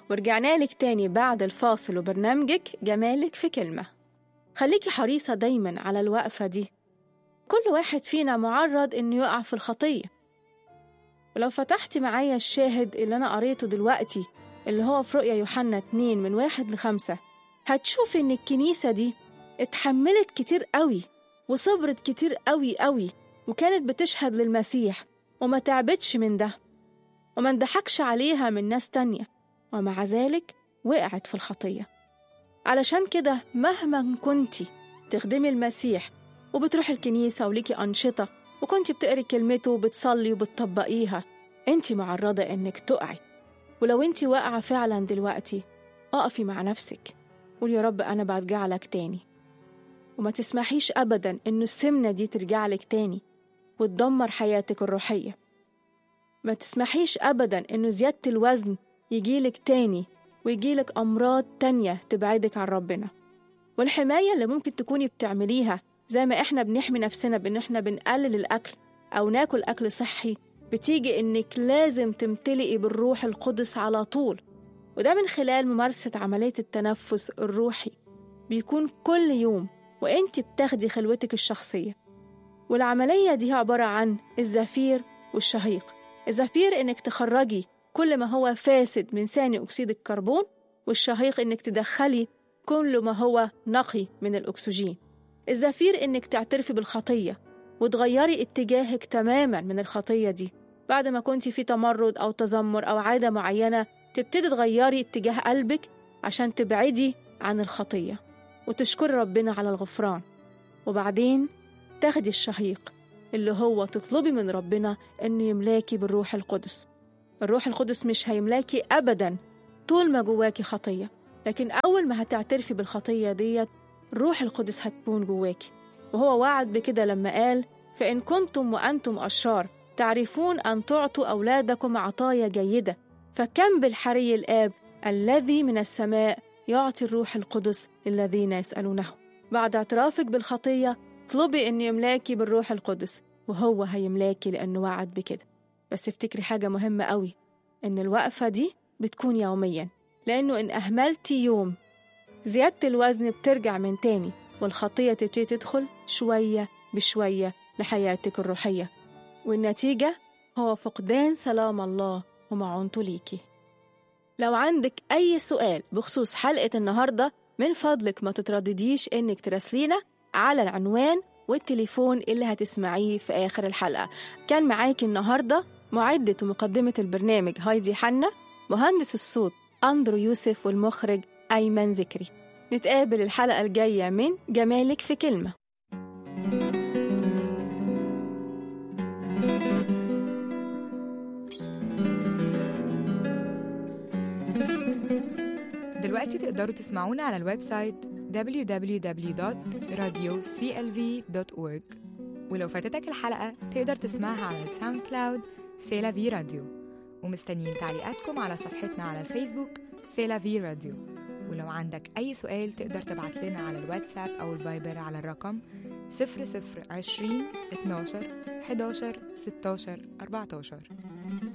ورجعنا لك تاني بعد الفاصل وبرنامجك جمالك في كلمة خليكي حريصة دايما على الوقفة دي كل واحد فينا معرض إنه يقع في الخطية ولو فتحتي معايا الشاهد اللي أنا قريته دلوقتي اللي هو في رؤيا يوحنا 2 من واحد لخمسة هتشوفي إن الكنيسة دي اتحملت كتير قوي وصبرت كتير قوي قوي وكانت بتشهد للمسيح وما تعبتش من ده وما انضحكش عليها من ناس تانية ومع ذلك وقعت في الخطية علشان كده مهما كنتي تخدمي المسيح وبتروحي الكنيسة وليكي أنشطة وكنتي بتقري كلمته وبتصلي وبتطبقيها انتي معرضة انك تقعي ولو انتي واقعة فعلا دلوقتي اقفي مع نفسك قولي يا رب أنا برجع لك تاني وما تسمحيش أبدا إن السمنة دي ترجع لك تاني وتدمر حياتك الروحية ما تسمحيش أبدا إنه زيادة الوزن يجيلك تاني ويجيلك أمراض تانية تبعدك عن ربنا والحماية اللي ممكن تكوني بتعمليها زي ما إحنا بنحمي نفسنا بإن إحنا بنقلل الأكل أو ناكل أكل صحي بتيجي إنك لازم تمتلئي بالروح القدس على طول وده من خلال ممارسة عملية التنفس الروحي بيكون كل يوم وإنت بتاخدي خلوتك الشخصية والعملية دي عبارة عن الزفير والشهيق الزفير إنك تخرجي كل ما هو فاسد من ثاني أكسيد الكربون والشهيق إنك تدخلي كل ما هو نقي من الأكسجين الزفير إنك تعترفي بالخطية وتغيري اتجاهك تماما من الخطية دي بعد ما كنتي في تمرد أو تذمر أو عادة معينة تبتدي تغيري اتجاه قلبك عشان تبعدي عن الخطية وتشكري ربنا على الغفران وبعدين تاخدي الشهيق اللي هو تطلبي من ربنا إنه يملاكي بالروح القدس الروح القدس مش هيملاكي أبدا طول ما جواكي خطية لكن أول ما هتعترفي بالخطية ديت الروح القدس هتكون جواكي وهو وعد بكده لما قال فإن كنتم وأنتم أشرار تعرفون أن تعطوا أولادكم عطايا جيدة فكم بالحري الآب الذي من السماء يعطي الروح القدس للذين يسألونه بعد اعترافك بالخطية اطلبي أن يملاكي بالروح القدس وهو هيملاكي لأنه وعد بكده بس افتكري حاجة مهمة قوي إن الوقفة دي بتكون يوميا لأنه إن أهملتي يوم زيادة الوزن بترجع من تاني والخطية تبتدي تدخل شوية بشوية لحياتك الروحية والنتيجة هو فقدان سلام الله ومعونته ليكي لو عندك أي سؤال بخصوص حلقة النهاردة من فضلك ما تتردديش إنك تراسلينا على العنوان والتليفون اللي هتسمعيه في آخر الحلقة كان معاكي النهاردة معدة ومقدمة البرنامج هايدي حنا مهندس الصوت أندرو يوسف والمخرج أيمن ذكري نتقابل الحلقة الجاية من جمالك في كلمة دلوقتي تقدروا تسمعونا على الويب سايت www.radioclv.org ولو فاتتك الحلقة تقدر تسمعها على الساوند كلاود سيلا في راديو ومستنيين تعليقاتكم على صفحتنا على الفيسبوك سيلا في راديو ولو عندك أي سؤال تقدر تبعت لنا على الواتساب أو الفايبر على الرقم 0020 12 11 16 14